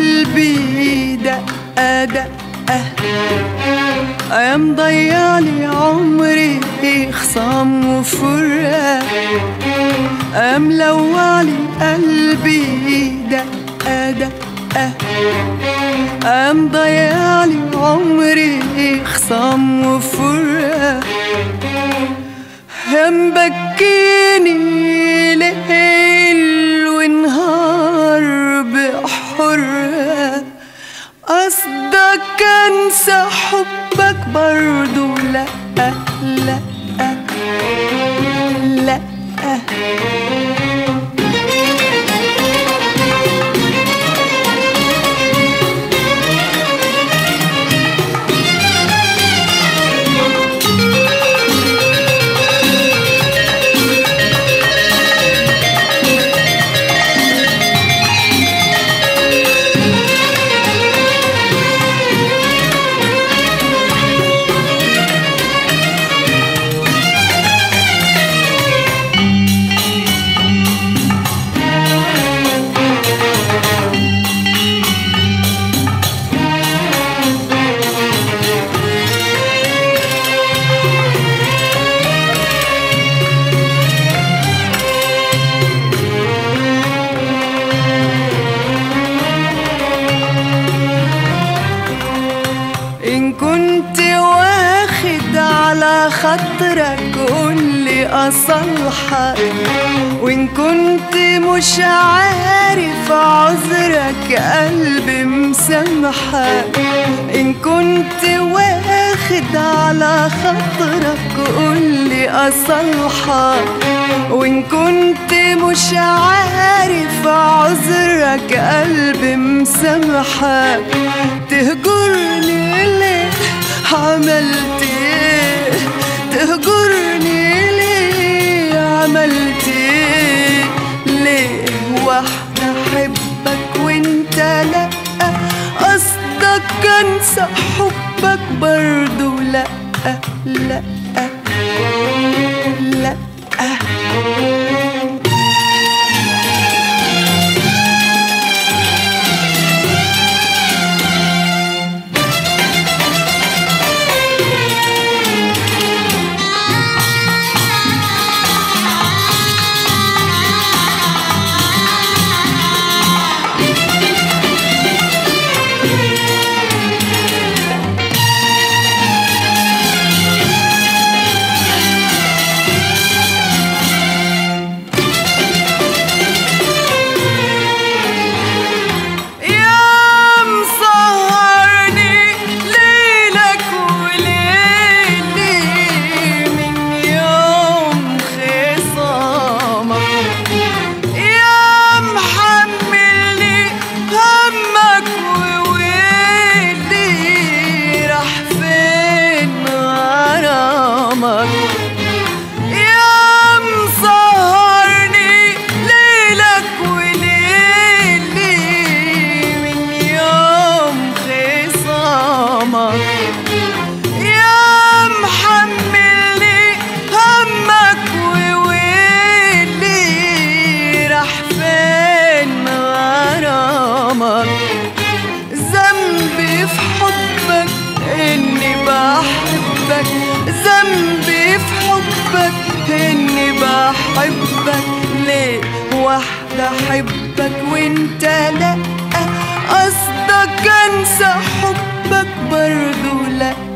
قلبي دقة دقة يا مضيعلي عمري خصام وفرقة يا ملوعلي قلبي دقة دقة يا مضيعلي عمري خصام وفرقة يا مبكيني ليل ونهار بحرة قصدك انسى حبك برضو لا لا لا إن كنت واخد على خاطرك قولي أصلحك وإن كنت مش عارف عذرك قلبي مسامحك إن كنت واخد على خاطرك قولي أصلحك وإن كنت مش عارف عذرك قلبي مسامحك تهجرني ليه عملت ايه تهجرني ليه عملت ايه ليه واحدة احبك وانت لا قصدك انسى حبك برضو لا لا لا يا مسهرني ليلك وليلي من يوم خصامك يا محملني همك وويلي راح فين غرامك يا مسهرني ليلك وليلي من يوم خصامك يا محملني همك وويلي راح فين غرامك ذنبي في حبك اني بحبك ذنبي في حبك اني بحبك ليه واحدة احبك وانت لا قصدك انسى حبك برضو لا